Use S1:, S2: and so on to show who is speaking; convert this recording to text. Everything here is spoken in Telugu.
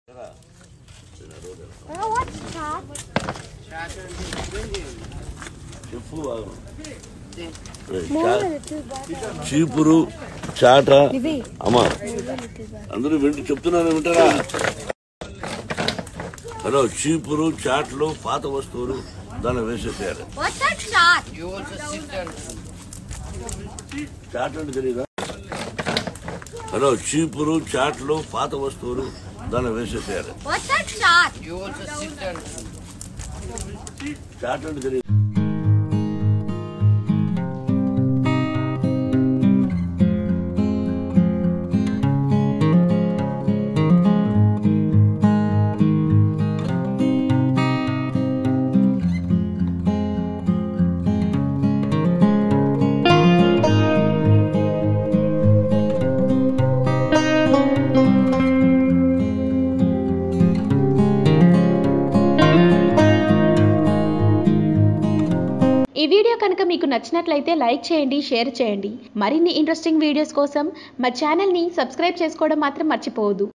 S1: Oh, what's top?
S2: చెప్పు బాగా
S1: More little bottle.
S2: చీపురు చాట
S1: Divi.
S2: అమ్మా
S1: Little bottle.
S2: అందరూ వింటూ చెప్తున్నాను వింటారా హలో చీపురు చాట్లు పాత వస్తువులు దాన్ని వేసేసేయాలి
S1: What's that shot?
S2: చాట్ అంటే తెలియదా హలో చీపురు చాట్లు పాత వస్తువులు దాన్ని వేసేసేయాలి
S1: What's that shot?
S2: చాట్ అంటే తెలియదు
S3: ఈ వీడియో కనుక మీకు నచ్చినట్లయితే లైక్ చేయండి షేర్ చేయండి మరిన్ని ఇంట్రెస్టింగ్ వీడియోస్ కోసం మా ఛానల్ని సబ్స్క్రైబ్ చేసుకోవడం మాత్రం మర్చిపోవద్దు